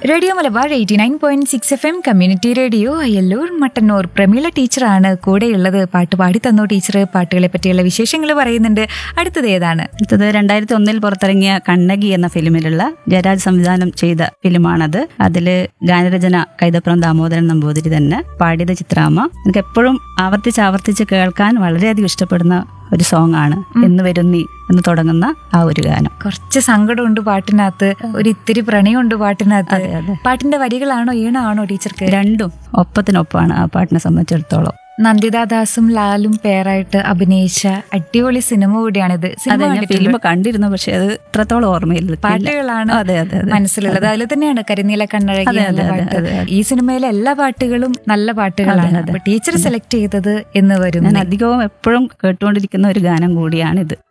Radio Malabar eighty nine point six F M community radio Ayyallur Mattannur Prameela ടീച്ചറാണ് കൂടെയുള്ളത് പാട്ട് പാടി തന്നു ടീച്ചർ പാട്ടുകളെ പറ്റിയുള്ള വിശേഷങ്ങൾ പറയുന്നുണ്ട് അടുത്തത് ഏതാണ് അടുത്തത് രണ്ടായിരത്തി ഒന്നിൽ പുറത്തിറങ്ങിയ കണ്ണകി എന്ന ഫിലിമിലുള്ള ജയരാജ് സംവിധാനം ചെയ്ത ഫിലിമാണത് അതില് ഗാനരചന കൈതപ്രം ദാമോദരൻ നമ്പൂതിരി തന്നെ പാടിയത് ചിത്രാമ്മ എനിക്ക് എപ്പോഴും ആവർത്തിച്ച് ആവർത്തിച്ച് കേൾക്കാൻ വളരെയധികം ഇഷ്ടപ്പെടുന്ന ഒരു സോങ് ആണ് എന്ന് വരുന്നി എന്ന് തുടങ്ങുന്ന ആ ഒരു ഗാനം കുറച്ച് സങ്കടമുണ്ട് പാട്ടിനകത്ത് ഒരു ഇത്തിരി പ്രണയമുണ്ട് പാട്ടിനകത്ത് അതെ, അതെ. പാട്ടിന്റെ വരികളാണോ ഈണാണോ ടീച്ചർക്ക് രണ്ടും ഒപ്പത്തിനൊപ്പമാണ് ആ പാട്ടിനെ സംബന്ധിച്ചിടത്തോളം നന്ദിതാദാസും ലാലും പേരായിട്ട് അഭിനയിച്ച അടിപൊളി സിനിമ കൂടിയാണിത് സിനിമ അതെ ഞാൻ കണ്ടിട്ടുണ്ടോ? ഫിലിം കണ്ടിരുന്നു പക്ഷെ അത് ഇത്രത്തോളം ഓർമ്മയില്ല പാട്ടുകളാണ് അതെ അതെ അതെ മനസ്സിലുള്ളത് അതിൽ തന്നെയാണ് കരിനീല കണ്ണഴകി അതെ, എന്ന അതെ, പാട്ട് അതെ, അതെ. ഈ സിനിമയിലെ എല്ലാ പാട്ടുകളും നല്ല പാട്ടുകളാണ് അതെ, അതെ. അപ്പൊ ടീച്ചർ സെലക്ട് ചെയ്തത് എന്ന് വരും ഞാൻ അധികവും എപ്പോഴും കേട്ടുകൊണ്ടിരിക്കുന്ന ഒരു ഗാനം കൂടിയാണിത്